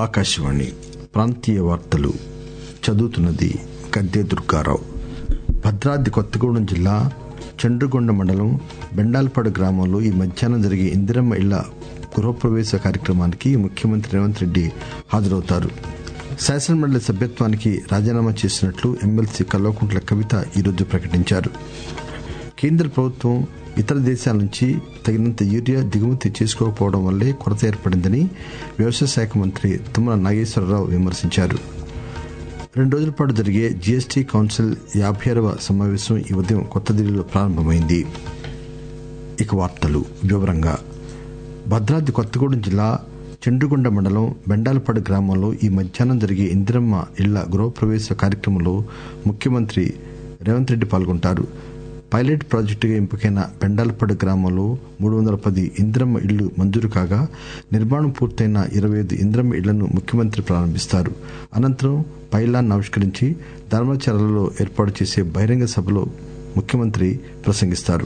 ఆకాశవాణి ప్రాంతీయ వార్తలు చదువుతున్నది గద్దె దుర్గారావు భద్రాద్రి కొత్తగూడెం జిల్లా చండ్రుగొండ మండలం బెండాల్పాడు గ్రామంలో ఈ మధ్యాహ్నం జరిగే ఇందిరమ్మ ఇళ్ల గృహప్రవేశ కార్యక్రమానికి ముఖ్యమంత్రి రేవంత్ రెడ్డి హాజరవుతారు శాసనమండలి సభ్యత్వానికి రాజీనామా చేసినట్లు ఎమ్మెల్సీ కల్వకుంట్ల కవిత ఈరోజు ప్రకటించారు కేంద్ర ప్రభుత్వం ఇతర దేశాల నుంచి తగినంత యూరియా దిగుమతి చేసుకోకపోవడం వల్లే కొరత ఏర్పడిందని వ్యవసాయ శాఖ మంత్రి తుమ్మల నాగేశ్వరరావు విమర్శించారు రెండు రోజుల పాటు జరిగే జీఎస్టీ కౌన్సిల్ యాభై ఆరవ సమావేశం ఈ ఉదయం కొత్త ఢిల్లీలో ప్రారంభమైంది ఇక వార్తలు వివరంగా భద్రాద్రి కొత్తగూడెం జిల్లా చండ్రుగొండ మండలం బెండాలపాడు గ్రామంలో ఈ మధ్యాహ్నం జరిగే ఇందిరమ్మ ఇళ్ల గృహప్రవేశ కార్యక్రమంలో ముఖ్యమంత్రి రేవంత్ రెడ్డి పాల్గొంటారు పైలట్ ప్రాజెక్టుగా ఎంపికైన బెండాలపాడు గ్రామంలో మూడు వందల పది ఇందిరమ్మ ఇళ్లు మంజూరు కాగా నిర్మాణం పూర్తయిన ఇరవై ఐదు ఇందిరమ్మ ఇళ్లను ముఖ్యమంత్రి ప్రారంభిస్తారు అనంతరం పైలాన్ ఆవిష్కరించి ధర్మచర్లలో ఏర్పాటు చేసే బహిరంగ సభలో ముఖ్యమంత్రి ప్రసంగిస్తారు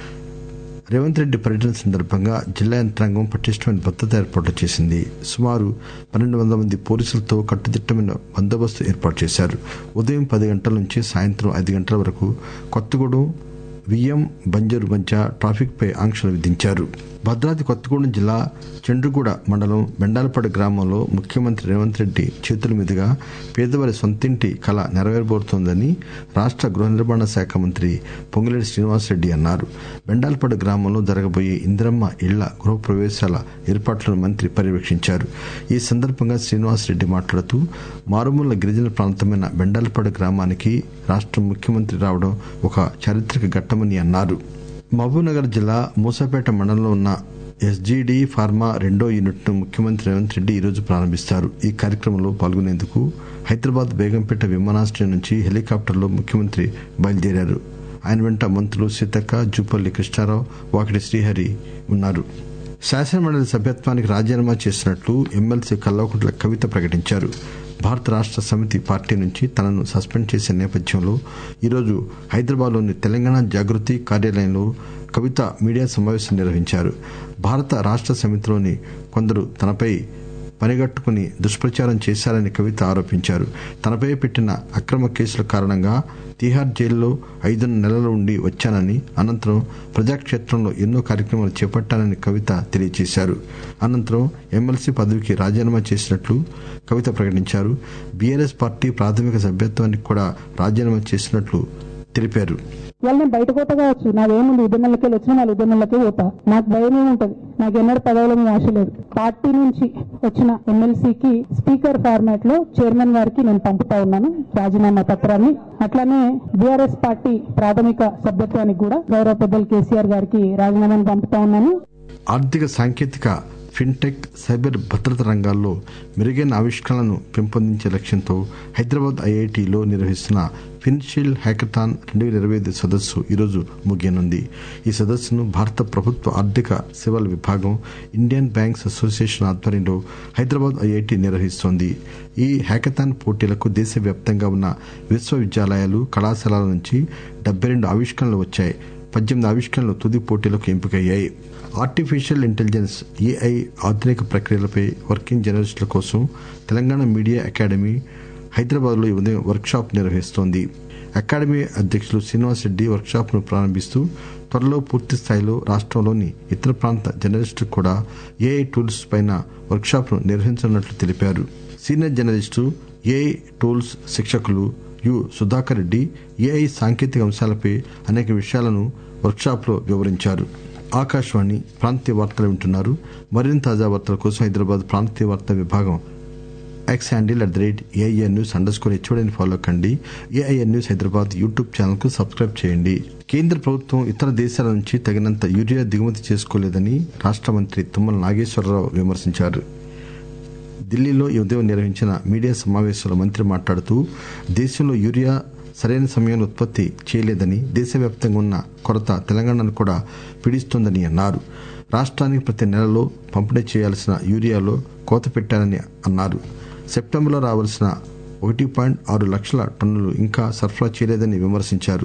రేవంత్ రెడ్డి పర్యటన సందర్భంగా జిల్లా యంత్రాంగం పటిష్టమైన భద్రత ఏర్పాట్లు చేసింది సుమారు పన్నెండు వందల మంది పోలీసులతో కట్టుదిట్టమైన బందోబస్తు ఏర్పాటు చేశారు ఉదయం పది గంటల నుంచి సాయంత్రం ఐదు గంటల వరకు కొత్తగూడెం వియ్యం బంజరు మధ్య ట్రాఫిక్ పై ఆంక్షలు విధించారు భద్రాద్రి కొత్తగూడెం జిల్లా చండ్రుగూడ మండలం బెండాలపాడు గ్రామంలో ముఖ్యమంత్రి రేవంత్ రెడ్డి చేతుల మీదుగా పేదవారి సొంతింటి కళ నెరవేరబోతోందని రాష్ట గృహ నిర్మాణ శాఖ మంత్రి పొంగులేటి శ్రీనివాసరెడ్డి అన్నారు బెండాలపాడు గ్రామంలో జరగబోయే ఇందిరమ్మ ఇళ్ల గృహ ప్రవేశాల ఏర్పాట్లను మంత్రి పర్యవేక్షించారు ఈ సందర్భంగా శ్రీనివాసరెడ్డి మాట్లాడుతూ మారుమూల గిరిజన ప్రాంతమైన బెండాలపాడు గ్రామానికి రాష్ట ముఖ్యమంత్రి రావడం ఒక చారిత్రక ఘట్టమని అన్నారు మహబూబ్నగర్ జిల్లా మూసాపేట మండలంలో ఉన్న ఎస్జీడీ ఫార్మా రెండో యూనిట్ ను ముఖ్యమంత్రి రేవంత్ రెడ్డి ఈరోజు ప్రారంభిస్తారు ఈ కార్యక్రమంలో పాల్గొనేందుకు హైదరాబాద్ బేగంపేట విమానాశ్రయం నుంచి హెలికాప్టర్లో ముఖ్యమంత్రి బయలుదేరారు ఆయన వెంట మంత్రులు సీతక్క జూపల్లి కృష్ణారావు వాకిటి శ్రీహరి ఉన్నారు శాసనమండలి సభ్యత్వానికి రాజీనామా చేసినట్లు ఎమ్మెల్సీ కల్వకుంట్ల కవిత ప్రకటించారు భారత రాష్ట సమితి పార్టీ నుంచి తనను సస్పెండ్ చేసిన నేపథ్యంలో ఈరోజు హైదరాబాద్లోని తెలంగాణ జాగృతి కార్యాలయంలో కవిత మీడియా సమావేశం నిర్వహించారు భారత రాష్ట సమితిలోని కొందరు తనపై పనిగట్టుకుని దుష్ప్రచారం చేశారని కవిత ఆరోపించారు తనపై పెట్టిన అక్రమ కేసుల కారణంగా తీహార్ జైల్లో ఐదున్న నెలలు ఉండి వచ్చానని అనంతరం ప్రజాక్షేత్రంలో ఎన్నో కార్యక్రమాలు చేపట్టానని కవిత తెలియజేశారు అనంతరం ఎమ్మెల్సీ పదవికి రాజీనామా చేసినట్లు కవిత ప్రకటించారు బీఆర్ఎస్ పార్టీ ప్రాథమిక సభ్యత్వానికి కూడా రాజీనామా చేసినట్లు తెలిపారు ఇవాళ నేను బయట పోతా కావచ్చు నాదేముంది ఉద్యమంలోకి వెళ్ళి వచ్చిన వాళ్ళు ఉద్యమంలోకి పోతా నాకు భయం ఏముంటది నాకు ఎన్నడూ పదవుల మీద ఆశ లేదు పార్టీ నుంచి వచ్చిన ఎమ్మెల్సీకి స్పీకర్ ఫార్మాట్ లో చైర్మన్ గారికి నేను పంపుతా ఉన్నాను రాజీనామా పత్రాన్ని అట్లానే బీఆర్ఎస్ పార్టీ ప్రాథమిక సభ్యత్వానికి కూడా గౌరవ పెద్దలు కేసీఆర్ గారికి రాజీనామాను పంపుతా ఉన్నాను ఆర్థిక సాంకేతిక ఫిన్టెక్ సైబర్ భద్రత రంగాల్లో మెరుగైన ఆవిష్కరణలను పెంపొందించే లక్ష్యంతో హైదరాబాద్ ఐఐటిలో నిర్వహిస్తున్న ఫిన్షీల్డ్ హ్యాకథాన్ రెండు వేల ఇరవై ఐదు సదస్సు ఈరోజు ముగియనుంది ఈ సదస్సును భారత ప్రభుత్వ ఆర్థిక సేవల విభాగం ఇండియన్ బ్యాంక్స్ అసోసియేషన్ ఆధ్వర్యంలో హైదరాబాద్ ఐఐటి నిర్వహిస్తోంది ఈ హ్యాకథాన్ పోటీలకు దేశవ్యాప్తంగా ఉన్న విశ్వవిద్యాలయాలు కళాశాలల నుంచి డెబ్బై రెండు ఆవిష్కరణలు వచ్చాయి పద్దెనిమిది ఆవిష్కరణలు తుది పోటీలకు ఎంపికయ్యాయి ఆర్టిఫిషియల్ ఇంటెలిజెన్స్ ఏఐ ఆధునిక ప్రక్రియలపై వర్కింగ్ జర్నలిస్టుల కోసం తెలంగాణ మీడియా అకాడమీ హైదరాబాద్లో ఈ ఉదయం వర్క్షాప్ నిర్వహిస్తోంది అకాడమీ అధ్యక్షులు శ్రీనివాసరెడ్డి వర్క్షాప్ ను ప్రారంభిస్తూ త్వరలో పూర్తి స్థాయిలో రాష్ట్రంలోని ఇతర ప్రాంత జర్నలిస్టులు కూడా ఏఐ టూల్స్ పైన వర్క్షాప్ ను నిర్వహించనున్నట్లు తెలిపారు సీనియర్ జర్నలిస్టు ఏఐ టూల్స్ శిక్షకులు యు సుధాకర్ రెడ్డి ఏఐ సాంకేతిక అంశాలపై అనేక విషయాలను వర్క్షాప్ లో వివరించారు ఆకాశవాణి ప్రాంతీయ వార్తలు వింటున్నారు మరిన్ని తాజా వార్తల కోసం హైదరాబాద్ ప్రాంతీయ వార్తా విభాగం X handle at the rate A I N news underscore హెచ్ఓడిని ఫాలో కండి A I N news Hyderabad YouTube channel కు సబ్స్క్రైబ్ చేయండి కేంద్ర ప్రభుత్వం ఇతర దేశాల నుంచి తగినంత యూరియా దిగుమతి చేసుకోలేదని రాష్ట మంత్రి తుమ్మల నాగేశ్వరరావు విమర్శించారు ఢిల్లీలో ఈ ఉదయం నిర్వహించిన మీడియా సమావేశంలో మంత్రి మాట్లాడుతూ దేశంలో యూరియా సరైన సమయంలో ఉత్పత్తి చేయలేదని దేశవ్యాప్తంగా ఉన్న కొరత తెలంగాణను కూడా పీడిస్తోందని అన్నారు రాష్ట్రానికి ప్రతి నెలలో పంపిణీ చేయాల్సిన యూరియాలో కోత పెట్టారని అన్నారు సెప్టెంబర్లో రావాల్సిన ఒకటి పాయింట్ ఆరు లక్షల టన్నులు ఇంకా సరఫరా చేయలేదని విమర్శించారు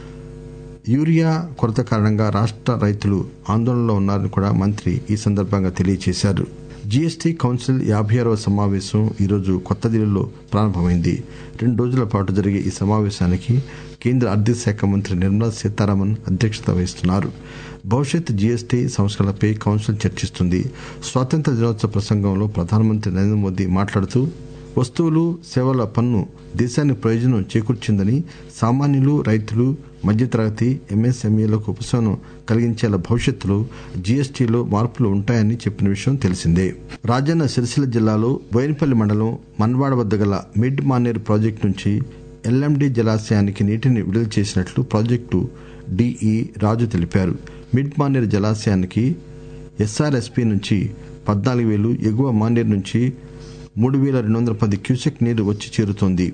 యూరియా కొరత కారణంగా రాష్ట రైతులు ఆందోళనలో ఉన్నారని కూడా మంత్రి ఈ సందర్భంగా తెలియజేశారు జీఎస్టీ కౌన్సిల్ యాభై ఆరవ సమావేశం ఈరోజు కొత్త ఢిల్లీలో ప్రారంభమైంది రెండు రోజుల పాటు జరిగే ఈ సమావేశానికి కేంద్ర ఆర్థిక శాఖ మంత్రి నిర్మలా సీతారామన్ అధ్యక్షత వహిస్తున్నారు భవిష్యత్ జీఎస్టీ సంస్కరణలపై కౌన్సిల్ చర్చిస్తుంది స్వాతంత్ర దినోత్సవ ప్రసంగంలో ప్రధానమంత్రి నరేంద్ర మోదీ మాట్లాడుతూ వస్తువులు సేవల పన్ను దేశానికి ప్రయోజనం చేకూర్చిందని సామాన్యులు రైతులు మధ్యతరగతి ఎంఎస్ఎంఈలకు ఉపశమనం కలిగించేలా భవిష్యత్తులో జీఎస్టీలో మార్పులు ఉంటాయని చెప్పిన విషయం తెలిసిందే రాజన్న సిరిసిల్ల జిల్లాలో బోయినపల్లి మండలం మన్వాడ వద్ద గల మిడ్ మానేరు ప్రాజెక్టు నుంచి ఎల్ఎండి జలాశయానికి నీటిని విడుదల చేసినట్లు ప్రాజెక్టు డిఈ రాజు తెలిపారు మిడ్ మానేరు జలాశయానికి ఎస్ఆర్ఎస్పీ నుంచి పద్నాలుగు వేలు ఎగువ మానేరు నుంచి మూడు వేల రెండు వందల పది క్యూసెక్ నీరు వచ్చి చేరుతోంది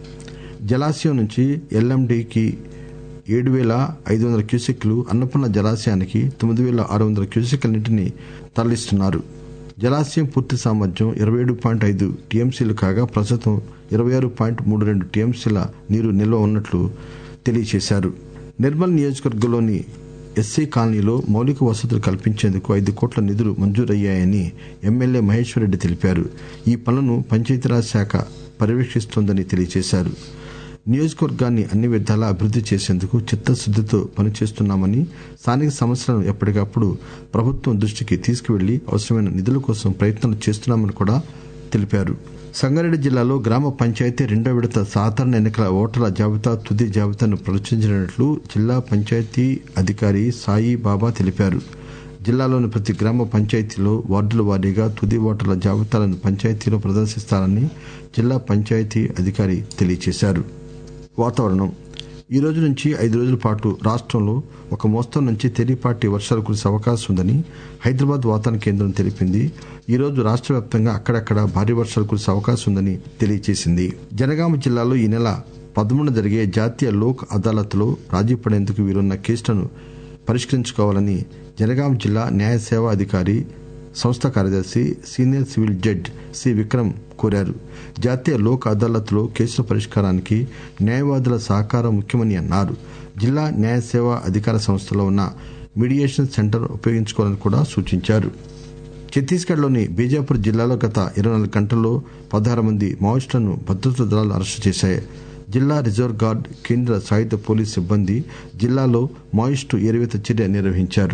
జలాశయం నుంచి ఎల్ఎండికి ఏడు వేల ఐదు వందల క్యూసెక్లు అన్నపూర్ణ జలాశయానికి తొమ్మిది వేల ఆరు వందల క్యూసెక్ల నీటిని తరలిస్తున్నారు జలాశయం పూర్తి సామర్థ్యం ఇరవై ఏడు పాయింట్ ఐదు టీఎంసీలు కాగా ప్రస్తుతం ఇరవై ఆరు పాయింట్ మూడు రెండు టీఎంసీల నీరు నిల్వ ఉన్నట్లు తెలియజేశారు నిర్మల్ నియోజకవర్గంలోని ఎస్సీ కాలనీలో మౌలిక వసతులు కల్పించేందుకు ఐదు కోట్ల నిధులు మంజూరయ్యాయని ఎమ్మెల్యే మహేశ్వరరెడ్డి తెలిపారు ఈ పనులను పంచాయతీరాజ్ శాఖ పర్యవేక్షిస్తోందని తెలియజేశారు నియోజకవర్గాన్ని అన్ని విధాలా అభివృద్ది చేసేందుకు చిత్తశుద్దితో పనిచేస్తున్నామని స్థానిక సమస్యలను ఎప్పటికప్పుడు ప్రభుత్వం దృష్టికి తీసుకువెళ్లి అవసరమైన నిధుల కోసం ప్రయత్నాలు చేస్తున్నామని కూడా తెలిపారు సంగారెడ్డి జిల్లాలో గ్రామ పంచాయతీ రెండో విడత సాధారణ ఎన్నికల ఓటర్ల జాబితా తుది జాబితాను ప్రచురించినట్లు జిల్లా పంచాయతీ అధికారి సాయి బాబా తెలిపారు జిల్లాలోని ప్రతి గ్రామ పంచాయతీలో వార్డుల వారీగా తుది ఓటర్ల జాబితాలను పంచాయతీలో ప్రదర్శిస్తారని జిల్లా పంచాయతీ అధికారి తెలియజేశారు వాతావరణం ఈ రోజు నుంచి ఐదు రోజుల పాటు రాష్ట్రంలో ఒక మోస్తరు నుంచి తేలిపాటి వర్షాలు కురిసే అవకాశం ఉందని హైదరాబాద్ వాతావరణ కేంద్రం తెలిపింది ఈ రోజు రాష్ట్ర వ్యాప్తంగా అక్కడక్కడ భారీ వర్షాలు కురిసే అవకాశం ఉందని తెలియజేసింది జనగామ జిల్లాలో ఈ నెల పదమూడు జరిగే జాతీయ లోక్ అదాలత్లో రాజీ పడేందుకు వీలున్న కేసులను పరిష్కరించుకోవాలని జనగామ జిల్లా న్యాయ సేవా అధికారి సంస్థ కార్యదర్శి senior civil judge C Vikram కోరారు జాతీయ లోక్ అదాలత్లో కేసుల పరిష్కారానికి న్యాయవాదుల సహకారం ముఖ్యమని అన్నారు జిల్లా న్యాయ సేవా అధికార సంస్థలో ఉన్న మీడియేషన్ సెంటర్ ఉపయోగించుకోవాలని కూడా సూచించారు ఛత్తీస్గఢ్లోని బీజాపూర్ జిల్లాలో గత ఇరవై నాలుగు గంటల్లో పదహారు మంది మావోయిస్టులను భద్రతా దళాలు అరెస్టు చేశాయి జిల్లా రిజర్వ్ గార్డ్ కేంద్ర సాయుధ పోలీస్ సిబ్బంది జిల్లాలో మావోయిస్టు ఏరివేత చర్య నిర్వహించారు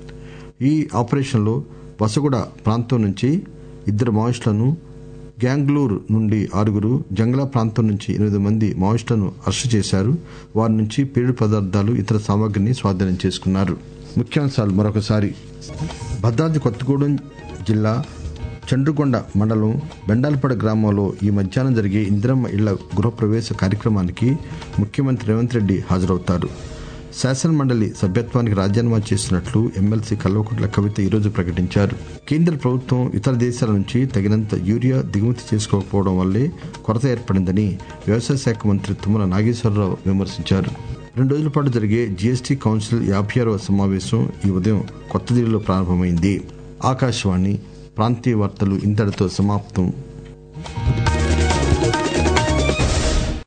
ఈ ఆపరేషన్లో వసగుడ ప్రాంతం నుంచి ఇద్దరు మావోయిస్టులను గ్యాంగ్లూర్ నుండి ఆరుగురు జంగ్లా ప్రాంతం నుంచి ఎనిమిది మంది మావోయిస్టులను అరెస్టు చేశారు వారి నుంచి పేలుడు పదార్థాలు ఇతర సామగ్రిని స్వాధీనం చేసుకున్నారు ముఖ్యాంశాలు మరొకసారి భద్రాద్రి కొత్తగూడెం జిల్లా చండ్రుగొండ మండలం బెండాలపడ గ్రామంలో ఈ మధ్యాహ్నం జరిగే ఇందిరమ్మ ఇళ్ల గృహప్రవేశ కార్యక్రమానికి ముఖ్యమంత్రి రేవంత్ రెడ్డి హాజరవుతారు శాసన మండలి సభ్యత్వానికి రాజీనామా చేసినట్లు ఎమ్మెల్సీ కల్వకుంట్ల కవిత ఈరోజు ప్రకటించారు కేంద్ర ప్రభుత్వం ఇతర దేశాల నుంచి తగినంత యూరియా దిగుమతి చేసుకోకపోవడం వల్లే కొరత ఏర్పడిందని వ్యవసాయ శాఖ మంత్రి తుమ్మల నాగేశ్వరరావు విమర్శించారు రెండు రోజుల పాటు జరిగే జీఎస్టీ కౌన్సిల్ యాభై ఆరవ సమావేశం ఈ ఉదయం కొత్త ఢిల్లీలో ప్రారంభమైంది ఆకాశవాణి ప్రాంతీయ వార్తలు ఇంతటితో సమాప్తం